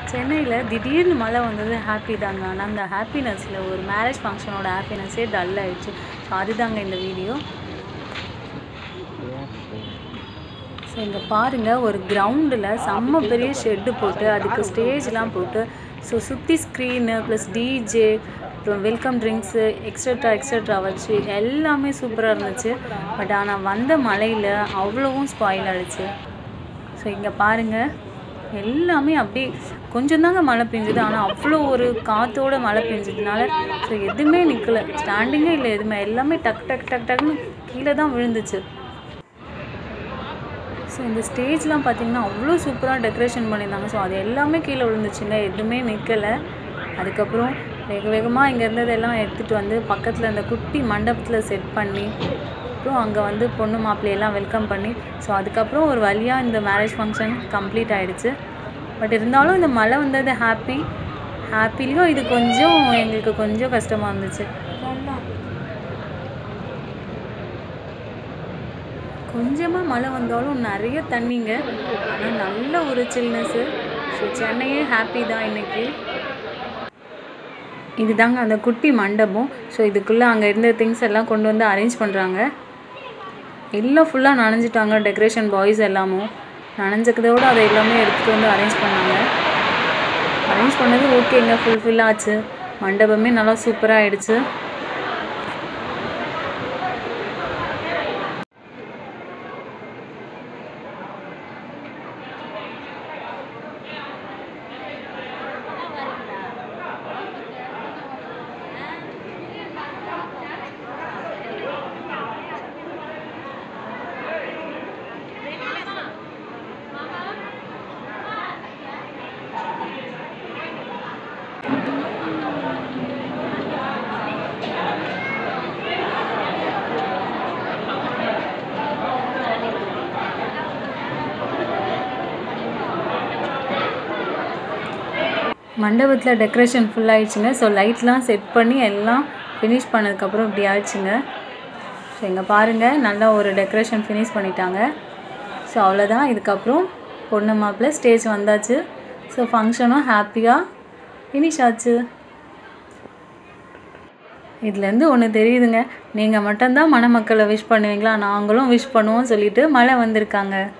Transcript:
சென்னையில் திடீர்னு மழை வந்தது ஹாப்பி தாங்க ஆனால் அந்த ஹாப்பினஸில் ஒரு மேரேஜ் ஃபங்க்ஷனோட ஹாப்பினஸ்ஸே டல் ஆயிடுச்சு ஸோ அதுதாங்க இந்த வீடியோ ஸோ இங்கே பாருங்கள் ஒரு கிரவுண்டில் செம்ம பெரிய ஷெட்டு போட்டு அதுக்கு ஸ்டேஜ்லாம் போட்டு ஸோ சுற்றி ஸ்க்ரீனு ப்ளஸ் டிஜே அப்புறம் வெல்கம் ட்ரிங்க்ஸு எக்ஸட்ரா எக்ஸட்ரா வச்சு எல்லாமே சூப்பராக இருந்துச்சு பட் ஆனால் வந்த மழையில் அவ்வளவும் ஸ்பாயில் ஆகிடுச்சு ஸோ இங்கே பாருங்கள் எல்லாமே அப்படியே கொஞ்சம் தாங்க மழை பெஞ்சுது ஆனால் அவ்வளோ ஒரு காற்றோட மழை பெஞ்சதுனால ஸோ எதுவுமே நிற்கல ஸ்டாண்டிங்கே இல்லை எதுவுமே எல்லாமே டக் டக் டக் டக்னு கீழே தான் விழுந்துச்சு ஸோ இந்த ஸ்டேஜ்லாம் பார்த்தீங்கன்னா அவ்வளோ சூப்பராக டெக்கரேஷன் பண்ணியிருந்தாங்க ஸோ அது எல்லாமே கீழே விழுந்துச்சுங்க எதுவுமே நிற்கலை அதுக்கப்புறம் வேக வேகமாக இங்கே இருந்ததெல்லாம் எடுத்துகிட்டு வந்து பக்கத்தில் இந்த குட்டி மண்டபத்தில் செட் பண்ணி அப்புறம் அங்கே வந்து பொண்ணு மாப்பிள்ளையெல்லாம் வெல்கம் பண்ணி ஸோ அதுக்கப்புறம் ஒரு வழியாக இந்த மேரேஜ் ஃபங்க்ஷன் கம்ப்ளீட் ஆகிடுச்சு பட் இருந்தாலும் இந்த மழை வந்தது ஹாப்பி ஹாப்பிலையும் இது கொஞ்சம் எங்களுக்கு கொஞ்சம் கஷ்டமாக இருந்துச்சு கொஞ்சமாக மழை வந்தாலும் நிறைய தண்ணிங்க ஆனால் நல்ல ஒரு சில்னஸ்ஸு ஸோ சென்னையே ஹாப்பி தான் இன்றைக்கி இதுதாங்க அந்த குட்டி மண்டபம் ஸோ இதுக்குள்ளே அங்கே இருந்த திங்ஸ் எல்லாம் கொண்டு வந்து அரேஞ்ச் பண்ணுறாங்க எல்லாம் ஃபுல்லாக நனைஞ்சிட்டாங்க டெக்கரேஷன் பாய்ஸ் எல்லாமும் நனைஞ்சக்கதோடு அதை எல்லாமே எடுத்துகிட்டு வந்து அரேஞ்ச் பண்ணாங்க அரேஞ்ச் பண்ணது ஓகேங்க ஃபுல்ஃபில் ஆச்சு மண்டபமே நல்லா சூப்பராக ஆயிடுச்சு மண்டபத்தில் டெக்கரேஷன் ஃபுல் ஆயிடுச்சுங்க ஸோ லைட்லாம் செட் பண்ணி எல்லாம் ஃபினிஷ் பண்ணதுக்கப்புறம் இப்படி ஆயிடுச்சுங்க ஸோ இங்கே பாருங்கள் நல்லா ஒரு டெக்கரேஷன் ஃபினிஷ் பண்ணிட்டாங்க ஸோ அவ்வளோதான் இதுக்கப்புறம் பொண்ணு மாப்பிள்ளை ஸ்டேஜ் வந்தாச்சு ஸோ ஃபங்க்ஷனும் ஹாப்பியாக ஃபினிஷ் ஆச்சு இதுலேருந்து ஒன்று தெரியுதுங்க நீங்கள் மட்டும்தான் மணமக்களை விஷ் பண்ணுவீங்களா நாங்களும் விஷ் பண்ணுவோம் சொல்லிட்டு மழை வந்திருக்காங்க